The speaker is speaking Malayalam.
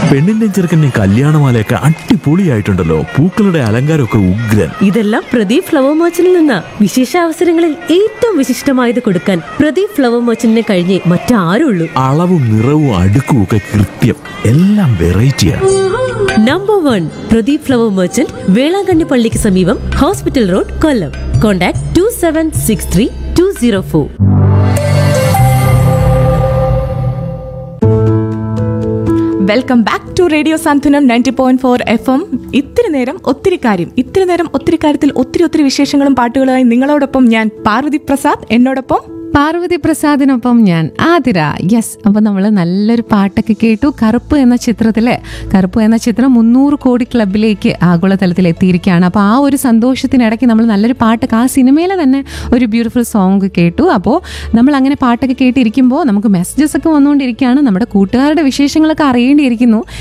പെണ്ണിന്റെ ചെറുക്കൻ്റെ കല്യാണമാലയൊക്കെ അടിപൊളിയായിട്ടുണ്ടല്ലോ പൂക്കളുടെ അലങ്കാരമൊക്കെ ഉഗ്രൻ ഇതെല്ലാം പ്രദീപ് ഫ്ലവർ മർച്ചന്റിൽ നിന്ന വിശേഷ അവസരങ്ങളിൽ ഏറ്റവും വിശിഷ്ടമായത് കൊടുക്കാൻ പ്രദീപ് ഫ്ലവർ മർച്ചന്റിനെ കഴിഞ്ഞേ മറ്റാരുള്ളൂ അളവും നിറവും അടുക്കും ഒക്കെ കൃത്യം എല്ലാം വെറൈറ്റിയാണ് number one Pradeep flower merchant Velankanni പള്ളിക്ക് സമീപം hospital road Kollam contact two seven six three two zero four welcome back to radio Santhwanam ninety point four F M ഇത്തിരി നേരം ഒത്തിരി കാര്യം ഇത്തിരി നേരം ഒത്തിരി കാര്യത്തിൽ ഒത്തിരി ഒത്തിരി വിശേഷങ്ങളും പാട്ടുകളുമായി നിങ്ങളോടൊപ്പം ഞാൻ പാർവതി പ്രസാദ് എന്നോടൊപ്പം പാർവതി പ്രസാദിനൊപ്പം ഞാൻ ആതിര യെസ് അപ്പൊ നമ്മൾ നല്ലൊരു പാട്ടൊക്കെ കേട്ടു കറുപ്പ് എന്ന ചിത്രത്തില് കറുപ്പ് എന്ന ചിത്രം മുന്നൂറ് കോടി ക്ലബിലേക്ക് ആഗോളതലത്തിൽ എത്തിയിരിക്കുകയാണ് അപ്പോൾ ആ ഒരു സന്തോഷത്തിനിടയ്ക്ക് നമ്മൾ നല്ലൊരു പാട്ടൊക്കെ ആ സിനിമയിലെ തന്നെ ഒരു ബ്യൂട്ടിഫുൾ സോങ് കേട്ടു അപ്പോൾ നമ്മൾ അങ്ങനെ പാട്ടൊക്കെ കേട്ടിരിക്കുമ്പോൾ നമുക്ക് മെസ്സേജസ് ഒക്കെ വന്നുകൊണ്ടിരിക്കുകയാണ് നമ്മുടെ കൂട്ടുകാരുടെ വിശേഷങ്ങളൊക്കെ അറിയേണ്ടിയിരിക്കുന്നു